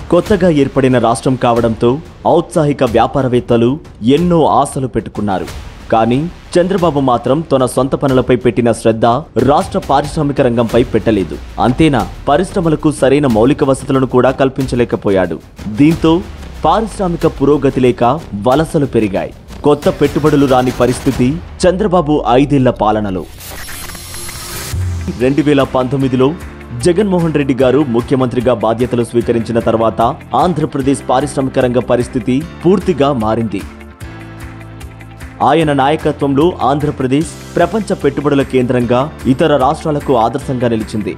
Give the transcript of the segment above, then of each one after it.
కొత్తగా ఏర్పడిన రాష్ట్రం కావడంతో ఔత్సాహిక వ్యాపారవేత్తలు ఎన్నో ఆశలు పెట్టుకున్నారు కానీ చంద్రబాబు మాత్రం తన సొంత పనులపై పెట్టిన శ్రద్ధ రాష్ట్ర పారిశ్రామిక రంగంపై పెట్టలేదు అంతేనా పరిశ్రమలకు సరైన మౌలిక వసతులను కూడా కల్పించలేకపోయాడు దీంతో పారిశ్రామిక పురోగతి లేక వలసలు పెరిగాయి కొత్త పెట్టుబడులు రాని పరిస్థితి చంద్రబాబు ఐదేళ్ల పాలనలో రెండు వేల పంతొమ్మిదిలో జగన్మోహన్ రెడ్డి గారు ముఖ్యమంత్రిగా బాధ్యతలు స్వీకరించిన తర్వాత ఆంధ్రప్రదేశ్ పారిశ్రామిక రంగ పరిస్థితి పూర్తిగా మారింది ఆయన నాయకత్వంలో ఆంధ్రప్రదేశ్ ప్రపంచ పెట్టుబడుల కేంద్రంగా ఇతర రాష్ట్రాలకు ఆదర్శంగా నిలిచింది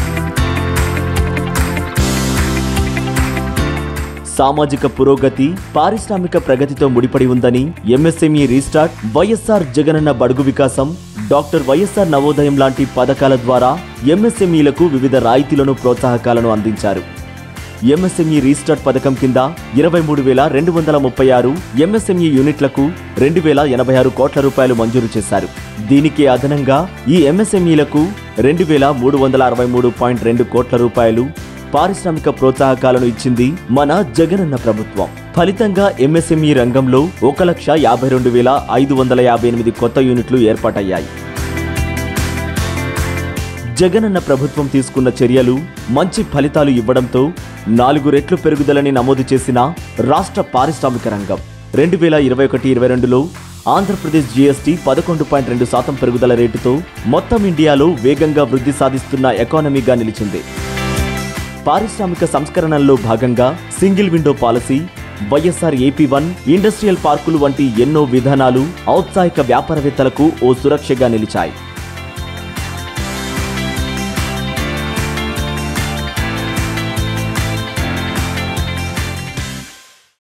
సామాజిక పురోగతి పారిశ్రామిక ప్రగతితో ముడిపడి ఉందని ఎంఎస్ఎంఈ రీస్టార్ట్ వైఎస్ఆర్ జగనన్న బడుగు వికాసం డాక్టర్ వైఎస్ఆర్ నవోదయం లాంటి పథకాల ద్వారా ఎంఎస్ఎంఈలకు వివిధ రాయితీలను ప్రోత్సాహకాలను అందించారు ఎంఎస్ఎంఈ రీస్టార్ట్ పథకం కింద ఇరవై మూడు వేల రెండు వందల ముప్పై ఆరు ఎంఎస్ఎంఈ యూనిట్లకు రెండు వేల ఎనభై ఆరు కోట్ల రూపాయలు మంజూరు చేశారు దీనికి అదనంగా ఈ ఎంఎస్ఎంఈలకు రెండు వేల మూడు వందల అరవై మూడు పాయింట్ రెండు కోట్ల రూపాయలు పారిశ్రామిక ప్రోత్సాహకాలను ఇచ్చింది మన జగనన్న ప్రభుత్వం ఫలితంగా ఎంఎస్ఎంఈ రంగంలో ఒక లక్ష యాభై రెండు వేల ఐదు వందల యాభై ఎనిమిది కొత్త యూనిట్లు ఏర్పాటయ్యాయి జగనన్న ప్రభుత్వం తీసుకున్న చర్యలు మంచి ఫలితాలు ఇవ్వడంతో నాలుగు రెట్లు పెరుగుదలని నమోదు చేసిన రాష్ట్ర పారిశ్రామిక రంగం రెండు వేల ఇరవై ఒకటి ఇరవై రెండులో ఆంధ్రప్రదేశ్ జీఎస్టీ పదకొండు పాయింట్ రెండు శాతం పెరుగుదల రేటుతో మొత్తం ఇండియాలో వేగంగా వృద్ధి సాధిస్తున్న ఎకానమీగా నిలిచింది పారిశ్రామిక సంస్కరణల్లో భాగంగా single window policy YSR AP one industrial పార్కులు వంటి ఎన్నో విధానాలు ఔత్సాహిక వ్యాపారవేత్తలకు ఓ సురక్షగా నిలిచాయి